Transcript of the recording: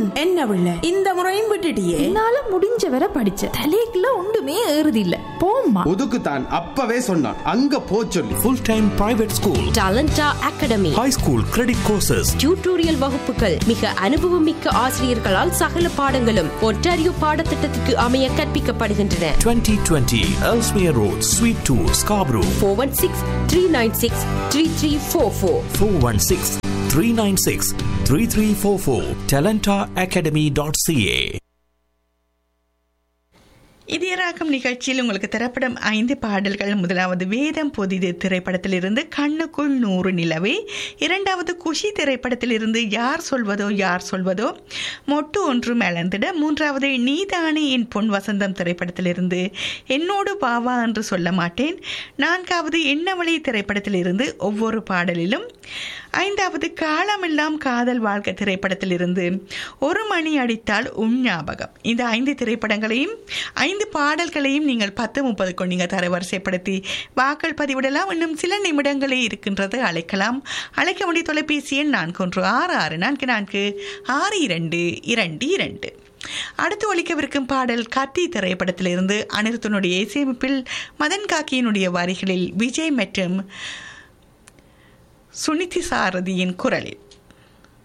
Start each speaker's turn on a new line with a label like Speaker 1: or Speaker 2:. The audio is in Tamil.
Speaker 1: என்ன பிள்ளை இந்த முறையும் விட்டுட்டியே
Speaker 2: என்னால முடிஞ்ச வரை படிச்ச தலைக்குள்ள ஒன்றுமே ஏறுது இல்ல போம்மா
Speaker 3: ஒதுக்குத்தான் அப்பவே சொன்னான் அங்க போ சொல்லி
Speaker 4: full time private school
Speaker 5: Talenta academy
Speaker 4: high school credit courses
Speaker 5: tutorial வகுப்புகள் மிக அனுபவமிக்க ஆசிரியர்களால் சகல பாடங்களும் ஒன்டாரியோ பாடத்திட்டத்துக்கு அமைய கற்பிக்கப்படுகின்றன
Speaker 4: 2020 Ellesmere Road, Suite 2, Scarborough,
Speaker 5: four one six three nine six three three four four
Speaker 4: 416 396 3344, talentaacademy.ca.
Speaker 6: இதயராகம் நிகழ்ச்சியில் உங்களுக்கு தரப்படும் ஐந்து பாடல்கள் முதலாவது வேதம் பொதிது திரைப்படத்திலிருந்து கண்ணுக்குள் நூறு நிலவே இரண்டாவது குஷி திரைப்படத்திலிருந்து யார் சொல்வதோ யார் சொல்வதோ மொட்டு ஒன்று மலர்ந்திட மூன்றாவது நீதானே என் பொன் வசந்தம் திரைப்படத்திலிருந்து என்னோடு பாவா என்று சொல்ல மாட்டேன் நான்காவது எண்ணவழி திரைப்படத்திலிருந்து ஒவ்வொரு பாடலிலும் ஐந்தாவது காலமெல்லாம் காதல் வாழ்க்கை திரைப்படத்திலிருந்து ஒரு மணி அடித்தால் உன் ஞாபகம் இந்த ஐந்து திரைப்படங்களையும் ஐந்து பாடல்களையும் நீங்கள் பத்து முப்பதுக்கு நீங்கள் தரவரிசைப்படுத்தி வாக்கள் பதிவிடலாம் இன்னும் சில நிமிடங்களே இருக்கின்றது அழைக்கலாம் அழைக்க வேண்டிய தொலைபேசி எண் நான்கு ஒன்று ஆறு ஆறு நான்கு நான்கு ஆறு இரண்டு இரண்டு இரண்டு அடுத்து ஒழிக்கவிருக்கும் பாடல் கத்தி திரைப்படத்திலிருந்து அனிருத்தனுடைய இசையமைப்பில் மதன் காக்கியினுடைய வரிகளில் விஜய் மற்றும் சுனிதி சாரதியின் குரலில்